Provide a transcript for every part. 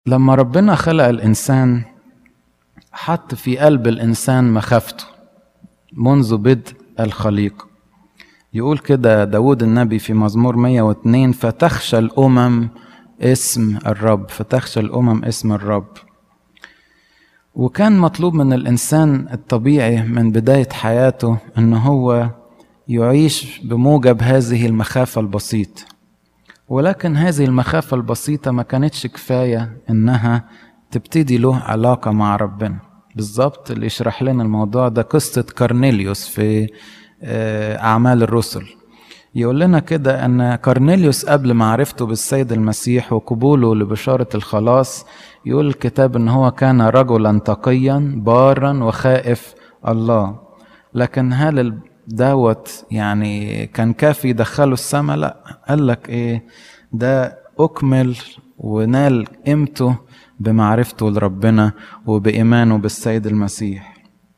لما ربنا خلق الإنسان حط في قلب الإنسان مخافته منذ بدء الخليقة يقول كده داود النبي في مزمور 102 فتخشى الأمم اسم الرب فتخشى الأمم اسم الرب وكان مطلوب من الإنسان الطبيعي من بداية حياته أن هو يعيش بموجب هذه المخافة البسيطة ولكن هذه المخافة البسيطة ما كانتش كفاية إنها تبتدي له علاقة مع ربنا بالظبط اللي يشرح لنا الموضوع ده قصة كارنيليوس في أعمال الرسل يقول لنا كده أن كارنيليوس قبل معرفته بالسيد المسيح وقبوله لبشارة الخلاص يقول الكتاب أن هو كان رجلا تقيا بارا وخائف الله لكن هل دوت يعني كان كافي يدخله السماء لا قال لك ايه ده اكمل ونال قيمته بمعرفته لربنا وبايمانه بالسيد المسيح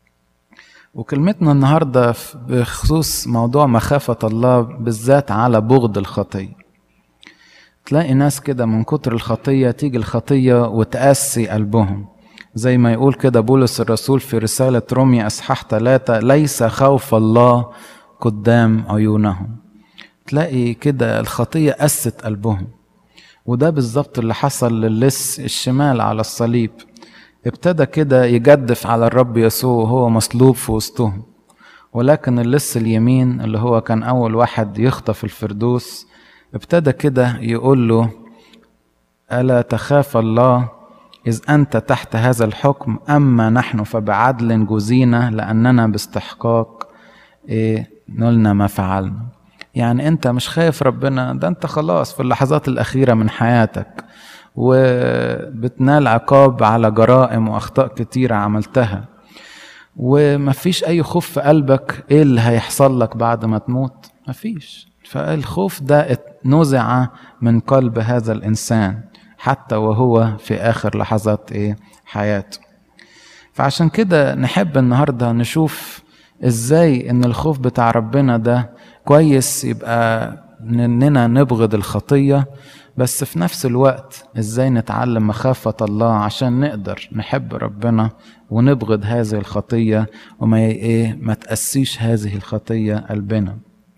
وكلمتنا النهارده بخصوص موضوع مخافه الله بالذات على بغض الخطيه تلاقي ناس كده من كتر الخطيه تيجي الخطيه وتقسي قلبهم زي ما يقول كده بولس الرسول في رسالة روميا أصحاح ثلاثة ليس خوف الله قدام عيونهم تلاقي كده الخطية قست قلبهم وده بالظبط اللي حصل للص الشمال على الصليب ابتدى كده يجدف على الرب يسوع وهو مصلوب في وسطهم ولكن اللص اليمين اللي هو كان أول واحد يخطف الفردوس ابتدى كده يقول له ألا تخاف الله إذ أنت تحت هذا الحكم أما نحن فبعدل جزينا لأننا باستحقاق إيه نلنا ما فعلنا يعني أنت مش خايف ربنا ده أنت خلاص في اللحظات الأخيرة من حياتك وبتنال عقاب على جرائم وأخطاء كتيرة عملتها ومفيش أي خوف في قلبك إيه اللي هيحصل لك بعد ما تموت مفيش فالخوف ده نزع من قلب هذا الإنسان حتى وهو في آخر لحظات إيه حياته فعشان كده نحب النهاردة نشوف إزاي إن الخوف بتاع ربنا ده كويس يبقى إننا نبغض الخطية بس في نفس الوقت إزاي نتعلم مخافة الله عشان نقدر نحب ربنا ونبغض هذه الخطية وما إيه ما تأسيش هذه الخطية قلبنا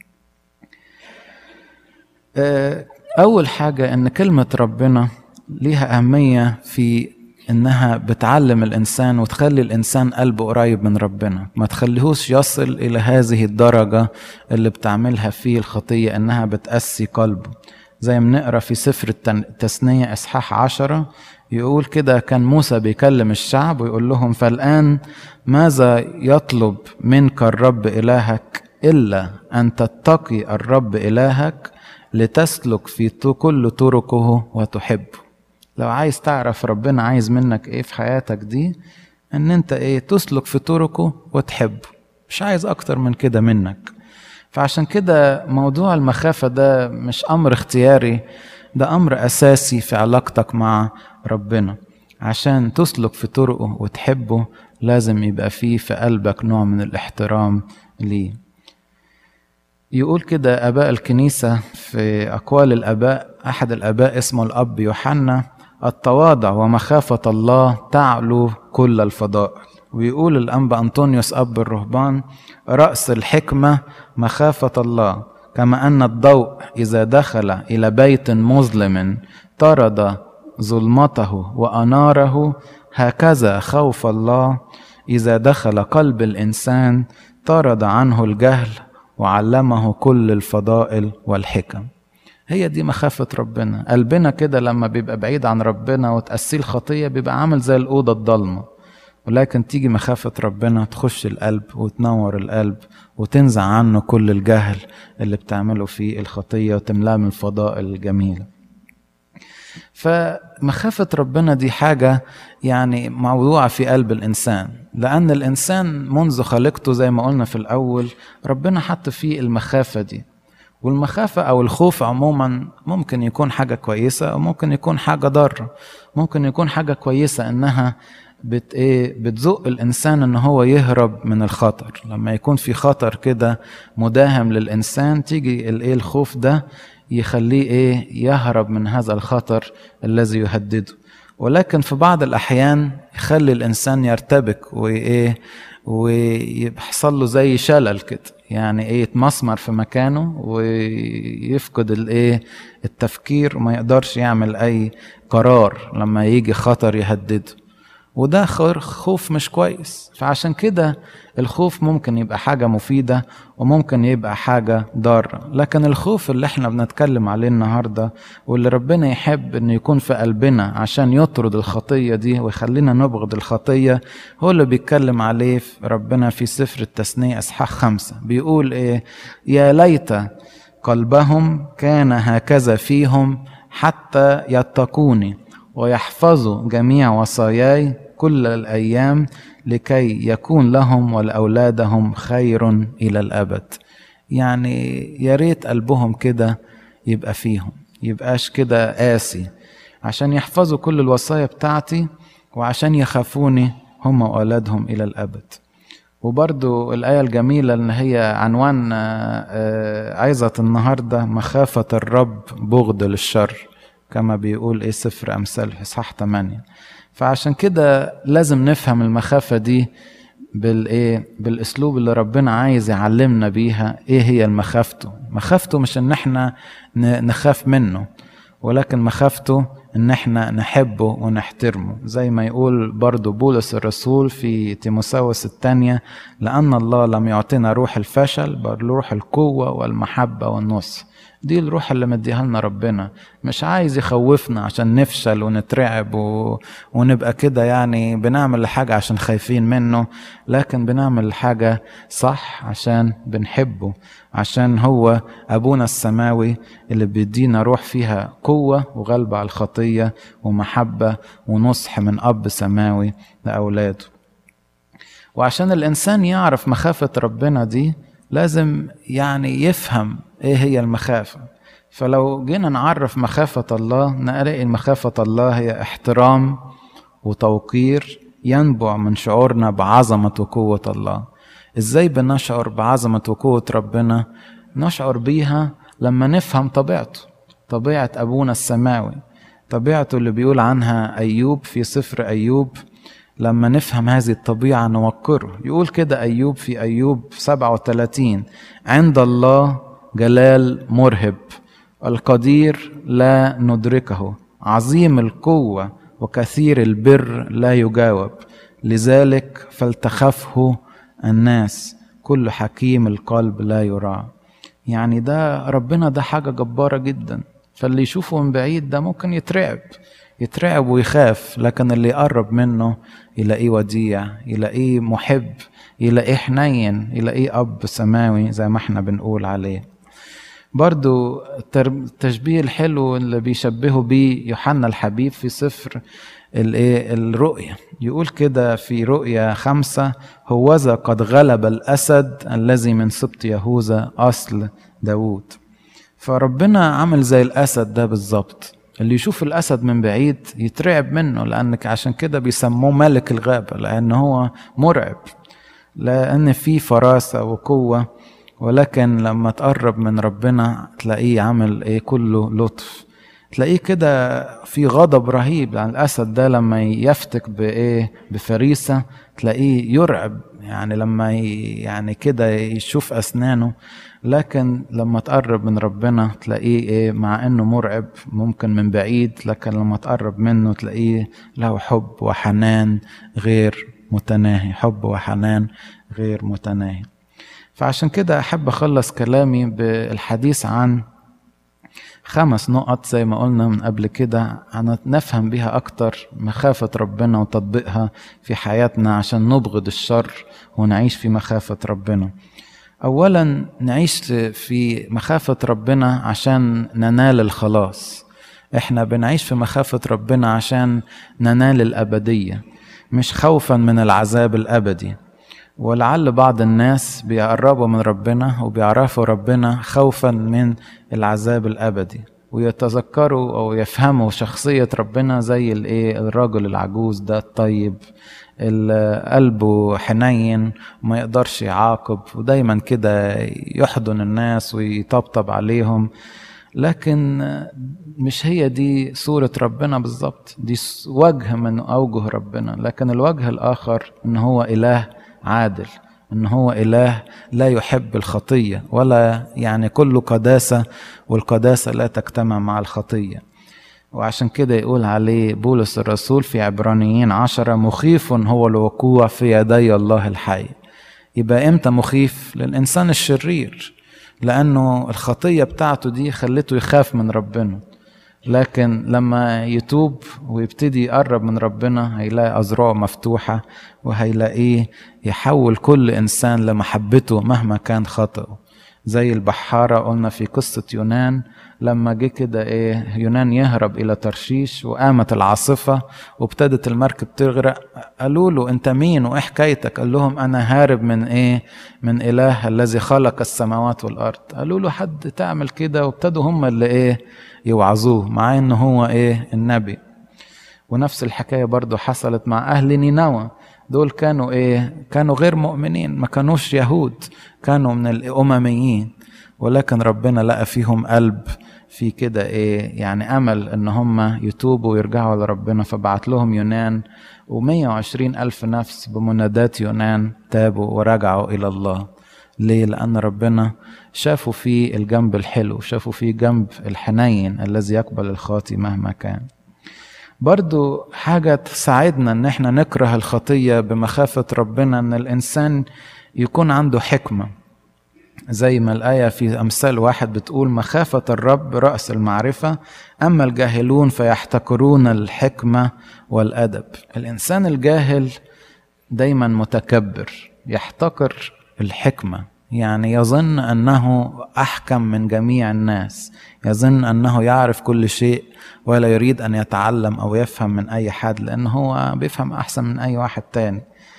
أول حاجة إن كلمة ربنا ليها أهمية في إنها بتعلم الإنسان وتخلي الإنسان قلبه قريب من ربنا ما تخليهوش يصل إلى هذه الدرجة اللي بتعملها فيه الخطية إنها بتأسي قلبه زي ما نقرا في سفر التثنية إصحاح عشرة يقول كده كان موسى بيكلم الشعب ويقول لهم فالآن ماذا يطلب منك الرب إلهك إلا أن تتقي الرب إلهك لتسلك في كل طرقه وتحبه لو عايز تعرف ربنا عايز منك ايه في حياتك دي ان انت ايه تسلك في طرقه وتحبه مش عايز اكتر من كده منك فعشان كده موضوع المخافة ده مش امر اختياري ده امر اساسي في علاقتك مع ربنا عشان تسلك في طرقه وتحبه لازم يبقى فيه في قلبك نوع من الاحترام ليه يقول كده اباء الكنيسة في اقوال الاباء احد الاباء اسمه الاب يوحنا التواضع ومخافة الله تعلو كل الفضائل ويقول الأنبا أنطونيوس أب الرهبان رأس الحكمة مخافة الله كما أن الضوء إذا دخل إلى بيت مظلم طرد ظلمته وأناره هكذا خوف الله إذا دخل قلب الإنسان طرد عنه الجهل وعلمه كل الفضائل والحكم هي دي مخافة ربنا قلبنا كده لما بيبقى بعيد عن ربنا وتأسيه الخطية بيبقى عامل زي الأوضة الضلمة ولكن تيجي مخافة ربنا تخش القلب وتنور القلب وتنزع عنه كل الجهل اللي بتعمله فيه الخطية وتملاه من الفضائل الجميلة فمخافة ربنا دي حاجة يعني موضوعة في قلب الإنسان لأن الإنسان منذ خلقته زي ما قلنا في الأول ربنا حط فيه المخافة دي والمخافة أو الخوف عموما ممكن يكون حاجة كويسة أو ممكن يكون حاجة ضارة ممكن يكون حاجة كويسة إنها بت إيه بتزق الإنسان إن هو يهرب من الخطر لما يكون في خطر كده مداهم للإنسان تيجي الإيه الخوف ده يخليه إيه يهرب من هذا الخطر الذي يهدده ولكن في بعض الأحيان يخلي الإنسان يرتبك وإيه ويحصل له زي شلل كده يعني ايه يتمسمر في مكانه ويفقد الايه التفكير وما يقدرش يعمل اي قرار لما يجي خطر يهدده وده خوف مش كويس فعشان كده الخوف ممكن يبقى حاجة مفيدة وممكن يبقى حاجة ضارة لكن الخوف اللي احنا بنتكلم عليه النهاردة واللي ربنا يحب انه يكون في قلبنا عشان يطرد الخطية دي ويخلينا نبغض الخطية هو اللي بيتكلم عليه في ربنا في سفر التثنية اصحاح خمسة بيقول ايه يا ليت قلبهم كان هكذا فيهم حتى يتقوني ويحفظوا جميع وصاياي كل الايام لكي يكون لهم ولاولادهم خير الى الابد يعني يا ريت قلبهم كده يبقى فيهم يبقاش كده قاسي عشان يحفظوا كل الوصايا بتاعتي وعشان يخافوني هم واولادهم الى الابد وبرضو الآية الجميلة اللي هي عنوان عايزة النهاردة مخافة الرب بغض للشر كما بيقول ايه سفر أمثال في إصحاح 8 فعشان كده لازم نفهم المخافة دي بالايه بالاسلوب اللي ربنا عايز يعلمنا بيها ايه هي المخافته مخافته مش ان احنا نخاف منه ولكن مخافته ان احنا نحبه ونحترمه زي ما يقول برضو بولس الرسول في تيموساوس الثانية لأن الله لم يعطينا روح الفشل بل روح القوة والمحبة والنصر دي الروح اللي مديها لنا ربنا مش عايز يخوفنا عشان نفشل ونترعب و... ونبقى كده يعني بنعمل حاجة عشان خايفين منه لكن بنعمل حاجة صح عشان بنحبه عشان هو أبونا السماوي اللي بيدينا روح فيها قوة وغلبة على الخطية ومحبة ونصح من أب سماوي لأولاده وعشان الإنسان يعرف مخافة ربنا دي لازم يعني يفهم ايه هي المخافة فلو جينا نعرف مخافة الله نلاقي مخافة الله هي احترام وتوقير ينبع من شعورنا بعظمة وقوة الله ازاي بنشعر بعظمة وقوة ربنا نشعر بيها لما نفهم طبيعته طبيعة أبونا السماوي طبيعته اللي بيقول عنها أيوب في سفر أيوب لما نفهم هذه الطبيعة نوقره يقول كده أيوب في أيوب 37 عند الله جلال مرهب القدير لا ندركه عظيم القوة وكثير البر لا يجاوب لذلك فلتخفه الناس كل حكيم القلب لا يرى يعني ده ربنا ده حاجة جبارة جدا فاللي يشوفه من بعيد ده ممكن يترعب يترعب ويخاف لكن اللي يقرب منه يلاقيه وديع يلاقيه محب يلاقيه حنين يلاقيه أب سماوي زي ما احنا بنقول عليه برضو التشبيه الحلو اللي بيشبهه بيه يوحنا الحبيب في سفر الايه الرؤيا يقول كده في رؤيا خمسة هوذا قد غلب الأسد الذي من سبط يهوذا أصل داوود فربنا عمل زي الأسد ده بالظبط اللي يشوف الأسد من بعيد يترعب منه لأنك عشان كده بيسموه ملك الغابة لأن هو مرعب لأن فيه فراسة وقوة ولكن لما تقرب من ربنا تلاقيه عامل ايه كله لطف تلاقيه كده في غضب رهيب يعني الاسد ده لما يفتك بايه بفريسه تلاقيه يرعب يعني لما يعني كده يشوف اسنانه لكن لما تقرب من ربنا تلاقيه ايه مع انه مرعب ممكن من بعيد لكن لما تقرب منه تلاقيه له حب وحنان غير متناهي حب وحنان غير متناهي فعشان كده أحب أخلص كلامي بالحديث عن خمس نقط زي ما قلنا من قبل كده نفهم بيها أكتر مخافة ربنا وتطبيقها في حياتنا عشان نبغض الشر ونعيش في مخافة ربنا أولا نعيش في مخافة ربنا عشان ننال الخلاص احنا بنعيش في مخافة ربنا عشان ننال الأبدية مش خوفا من العذاب الأبدي ولعل بعض الناس بيقربوا من ربنا وبيعرفوا ربنا خوفا من العذاب الابدي ويتذكروا او يفهموا شخصيه ربنا زي الايه الرجل العجوز ده الطيب اللي قلبه حنين وما يقدرش يعاقب ودايما كده يحضن الناس ويطبطب عليهم لكن مش هي دي صورة ربنا بالظبط دي وجه من أوجه ربنا لكن الوجه الآخر إن هو إله عادل إن هو إله لا يحب الخطية ولا يعني كله قداسة والقداسة لا تجتمع مع الخطية وعشان كده يقول عليه بولس الرسول في عبرانيين عشرة مخيف هو الوقوع في يدي الله الحي يبقى امتى مخيف للإنسان الشرير لأنه الخطية بتاعته دي خلته يخاف من ربنا لكن لما يتوب ويبتدي يقرب من ربنا هيلاقي أذرعه مفتوحة وهيلاقيه يحول كل إنسان لمحبته مهما كان خطأه زي البحارة قلنا في قصة يونان لما جه كده ايه يونان يهرب الى ترشيش وقامت العاصفه وابتدت المركب تغرق قالوا له انت مين وايه حكايتك قال لهم انا هارب من ايه من اله الذي خلق السماوات والارض قالوا له حد تعمل كده وابتدوا هم اللي ايه يوعظوه مع ان هو ايه النبي ونفس الحكايه برضو حصلت مع اهل نينوى دول كانوا ايه كانوا غير مؤمنين ما كانوش يهود كانوا من الامميين ولكن ربنا لقى فيهم قلب في كده ايه يعني امل ان هم يتوبوا ويرجعوا لربنا فبعت لهم يونان و120 الف نفس بمنادات يونان تابوا ورجعوا الى الله ليه لان ربنا شافوا فيه الجنب الحلو شافوا فيه جنب الحنين الذي يقبل الخاطي مهما كان برضو حاجة تساعدنا ان احنا نكره الخطية بمخافة ربنا ان الانسان يكون عنده حكمة زي ما الآية في أمثال واحد بتقول مخافة الرب رأس المعرفة أما الجاهلون فيحتقرون الحكمة والأدب الإنسان الجاهل دايما متكبر يحتقر الحكمة يعني يظن أنه أحكم من جميع الناس يظن أنه يعرف كل شيء ولا يريد أن يتعلم أو يفهم من أي حد لأنه هو بيفهم أحسن من أي واحد تاني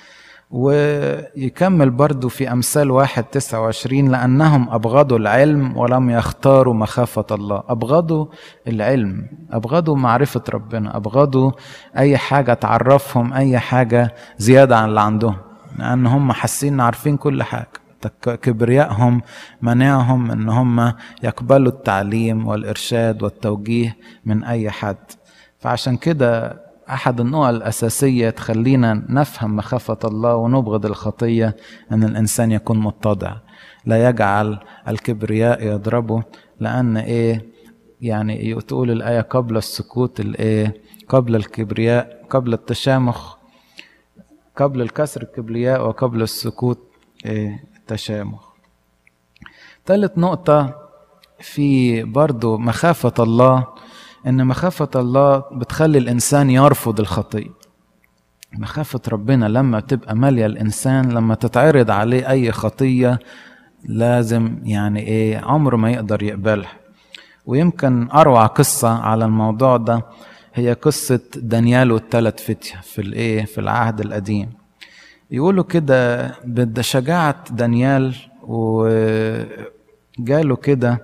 ويكمل برضو في أمثال واحد تسعة وعشرين لأنهم أبغضوا العلم ولم يختاروا مخافة الله أبغضوا العلم أبغضوا معرفة ربنا أبغضوا أي حاجة تعرفهم أي حاجة زيادة عن اللي عندهم لأن هم حاسين عارفين كل حاجة كبريائهم منعهم ان هم يقبلوا التعليم والارشاد والتوجيه من اي حد فعشان كده احد النقط الاساسيه تخلينا نفهم مخافه الله ونبغض الخطيه ان الانسان يكون متضع لا يجعل الكبرياء يضربه لان ايه يعني تقول الايه قبل السكوت الايه قبل الكبرياء قبل التشامخ قبل الكسر الكبرياء وقبل السكوت إيه التشامخ ثالث نقطة في برضو مخافة الله إن مخافة الله بتخلي الإنسان يرفض الخطية مخافة ربنا لما تبقى مالية الإنسان لما تتعرض عليه أي خطية لازم يعني إيه عمره ما يقدر يقبلها ويمكن أروع قصة على الموضوع ده هي قصة دانيال والثلاث فتية في الإيه في العهد القديم يقولوا كده بشجاعة دانيال وجاله كده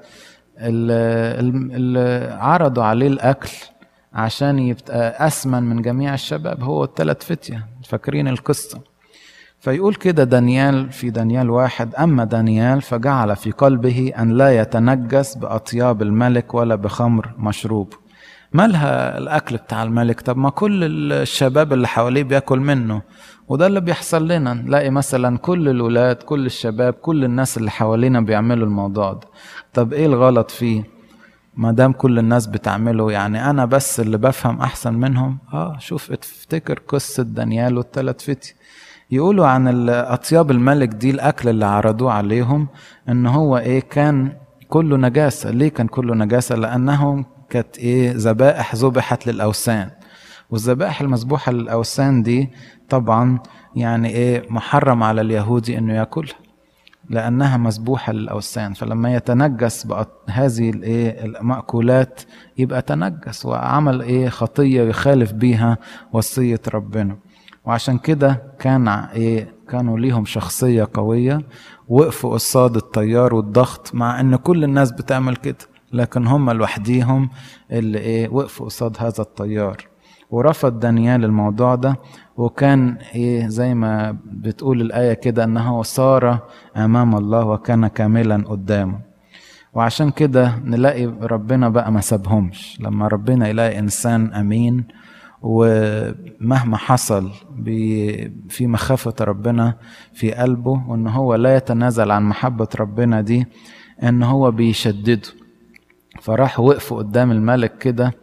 اللي عرضوا عليه الأكل عشان يبقى أسمن من جميع الشباب هو الثلاث فتية فاكرين القصة فيقول كده دانيال في دانيال واحد أما دانيال فجعل في قلبه أن لا يتنجس بأطياب الملك ولا بخمر مشروب مالها الأكل بتاع الملك طب ما كل الشباب اللي حواليه بياكل منه وده اللي بيحصل لنا نلاقي مثلا كل الولاد كل الشباب كل الناس اللي حوالينا بيعملوا الموضوع ده طب ايه الغلط فيه ما دام كل الناس بتعمله يعني انا بس اللي بفهم احسن منهم اه شوف افتكر قصة دانيال والثلاث فتي يقولوا عن اطياب الملك دي الاكل اللي عرضوه عليهم ان هو ايه كان كله نجاسة ليه كان كله نجاسة لانهم كانت ايه ذبائح ذبحت للاوثان والذبائح المذبوحة للأوثان دي طبعا يعني إيه محرم على اليهودي إنه ياكلها لأنها مذبوحة للأوثان فلما يتنجس هذه الإيه المأكولات يبقى تنجس وعمل إيه خطية يخالف بيها وصية ربنا وعشان كده كان إيه كانوا ليهم شخصية قوية وقفوا قصاد التيار والضغط مع إن كل الناس بتعمل كده لكن هم لوحديهم اللي إيه وقفوا قصاد هذا التيار ورفض دانيال الموضوع ده وكان ايه زي ما بتقول الآية كده أنه صار أمام الله وكان كاملا قدامه وعشان كده نلاقي ربنا بقى ما سابهمش لما ربنا يلاقي انسان امين ومهما حصل في مخافة ربنا في قلبه وان هو لا يتنازل عن محبة ربنا دي ان هو بيشدده فراحوا وقفوا قدام الملك كده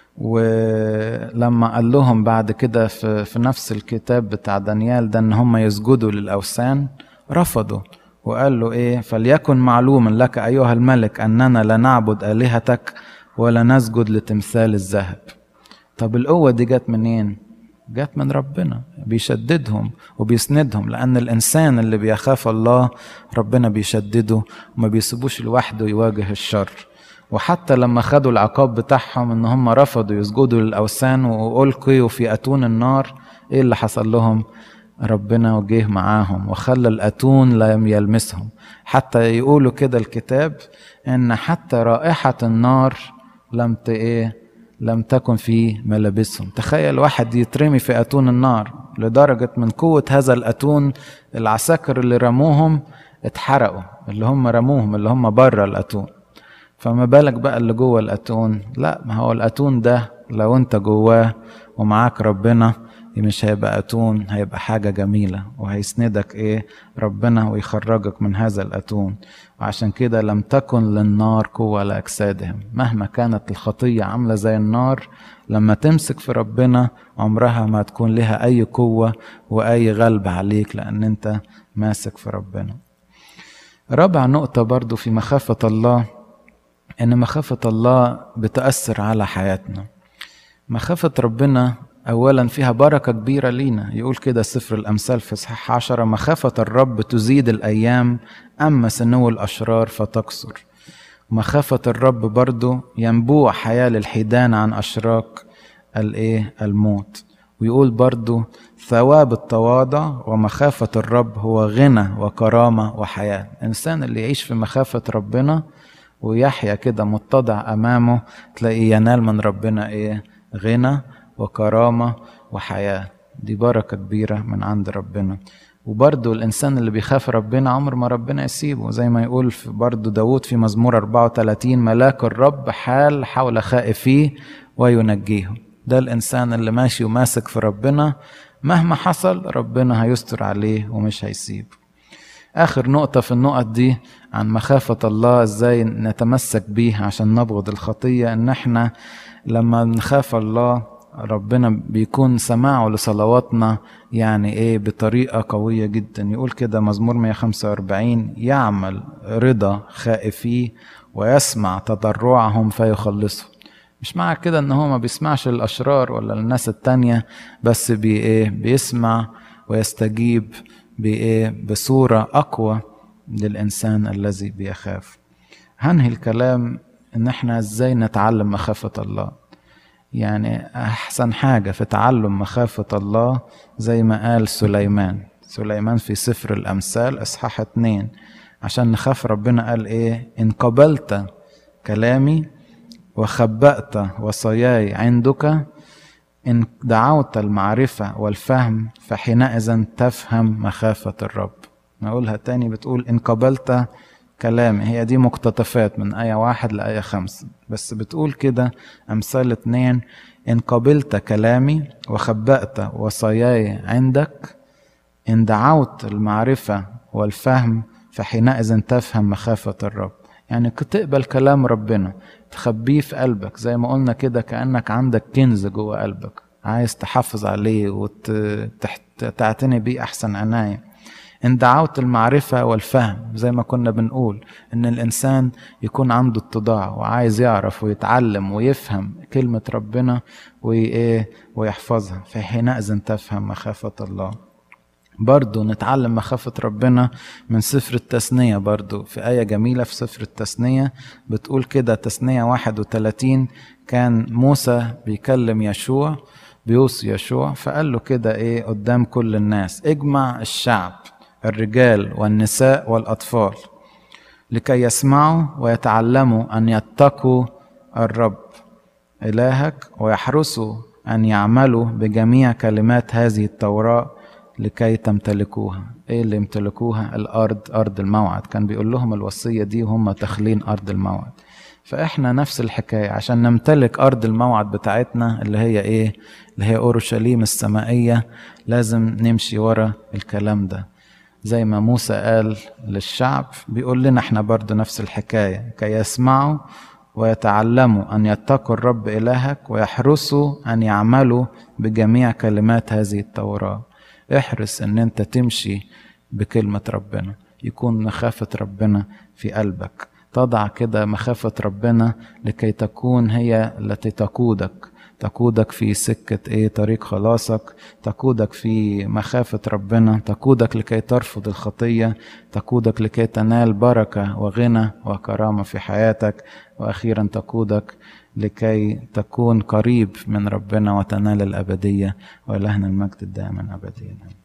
ولما قال لهم بعد كده في, في نفس الكتاب بتاع دانيال ده ان هم يسجدوا للاوثان رفضوا وقال له ايه فليكن معلوما لك ايها الملك اننا لا نعبد الهتك ولا نسجد لتمثال الذهب طب القوه دي جت منين جت من ربنا بيشددهم وبيسندهم لان الانسان اللي بيخاف الله ربنا بيشدده وما بيسيبوش لوحده يواجه الشر وحتى لما خدوا العقاب بتاعهم ان هم رفضوا يسجدوا للاوثان والقيوا في اتون النار ايه اللي حصل لهم ربنا وجه معاهم وخلى الاتون لم يلمسهم حتى يقولوا كده الكتاب ان حتى رائحه النار لم ت ايه لم تكن في ملابسهم تخيل واحد يترمي في اتون النار لدرجه من قوه هذا الاتون العساكر اللي رموهم اتحرقوا اللي هم رموهم اللي هم بره الاتون فما بالك بقى اللي جوه الاتون لا ما هو الاتون ده لو انت جواه ومعاك ربنا مش هيبقى اتون هيبقى حاجه جميله وهيسندك ايه ربنا ويخرجك من هذا الاتون وعشان كده لم تكن للنار قوه لاجسادهم مهما كانت الخطيه عامله زي النار لما تمسك في ربنا عمرها ما تكون لها اي قوه واي غلبه عليك لان انت ماسك في ربنا رابع نقطه برضو في مخافه الله ان مخافه الله بتاثر على حياتنا مخافه ربنا اولا فيها بركه كبيره لينا يقول كده سفر الامثال في اصحاح عشرة مخافه الرب تزيد الايام اما سنو الاشرار فتقصر مخافه الرب برضو ينبوع حياه للحيدان عن اشراك الايه الموت ويقول برضو ثواب التواضع ومخافة الرب هو غنى وكرامة وحياة الإنسان اللي يعيش في مخافة ربنا ويحيا كده متضع أمامه تلاقيه ينال من ربنا إيه غنى وكرامة وحياة دي بركة كبيرة من عند ربنا وبرضه الإنسان اللي بيخاف ربنا عمر ما ربنا يسيبه زي ما يقول في برضه داود في مزمور 34 ملاك الرب حال حول خائفيه وينجيهم ده الإنسان اللي ماشي وماسك في ربنا مهما حصل ربنا هيستر عليه ومش هيسيبه آخر نقطة في النقط دي عن مخافة الله ازاي نتمسك بيه عشان نبغض الخطية ان احنا لما نخاف الله ربنا بيكون سماعه لصلواتنا يعني ايه بطريقة قوية جدا يقول كده مزمور 145 يعمل رضا خائفيه ويسمع تضرعهم فيخلصهم مش معنى كده ان هو ما بيسمعش الاشرار ولا الناس التانية بس بي ايه بيسمع ويستجيب بايه بصورة اقوى للانسان الذي بيخاف هنهي الكلام ان احنا ازاي نتعلم مخافة الله يعني احسن حاجة في تعلم مخافة الله زي ما قال سليمان سليمان في سفر الامثال اصحاح اتنين عشان نخاف ربنا قال ايه ان قبلت كلامي وخبأت وصاياي عندك إن دعوت المعرفة والفهم فحينئذ تفهم مخافة الرب نقولها تاني بتقول إن قبلت كلامي هي دي مقتطفات من آية واحد لآية خمسة بس بتقول كده أمثال اتنين إن قبلت كلامي وخبأت وصاياي عندك إن دعوت المعرفة والفهم فحينئذ تفهم مخافة الرب يعني كتقبل كلام ربنا تخبيه في قلبك زي ما قلنا كده كأنك عندك كنز جوه قلبك عايز تحافظ عليه وتعتني بيه أحسن عناية إن دعوت المعرفة والفهم زي ما كنا بنقول إن الإنسان يكون عنده اتضاع وعايز يعرف ويتعلم ويفهم كلمة ربنا وإيه ويحفظها فحينئذ تفهم مخافة الله برضو نتعلم مخافة ربنا من سفر التثنية برضو في آية جميلة في سفر التثنية بتقول كده تثنية 31 كان موسى بيكلم يشوع بيوصي يشوع فقال له كده ايه قدام كل الناس اجمع الشعب الرجال والنساء والأطفال لكي يسمعوا ويتعلموا أن يتقوا الرب إلهك ويحرصوا أن يعملوا بجميع كلمات هذه التوراة لكي تمتلكوها ايه اللي يمتلكوها الارض ارض الموعد كان بيقول لهم الوصيه دي وهم داخلين ارض الموعد فاحنا نفس الحكايه عشان نمتلك ارض الموعد بتاعتنا اللي هي ايه اللي هي اورشليم السمائيه لازم نمشي ورا الكلام ده زي ما موسى قال للشعب بيقول لنا احنا برضو نفس الحكايه كي يسمعوا ويتعلموا ان يتقوا الرب الهك ويحرصوا ان يعملوا بجميع كلمات هذه التوراه احرص ان انت تمشي بكلمه ربنا يكون مخافه ربنا في قلبك تضع كده مخافه ربنا لكي تكون هي التي تقودك تقودك في سكة ايه طريق خلاصك تقودك في مخافة ربنا تقودك لكي ترفض الخطية تقودك لكي تنال بركة وغنى وكرامة في حياتك وأخيرا تقودك لكي تكون قريب من ربنا وتنال الأبدية وإلهنا المجد الدائم أبديا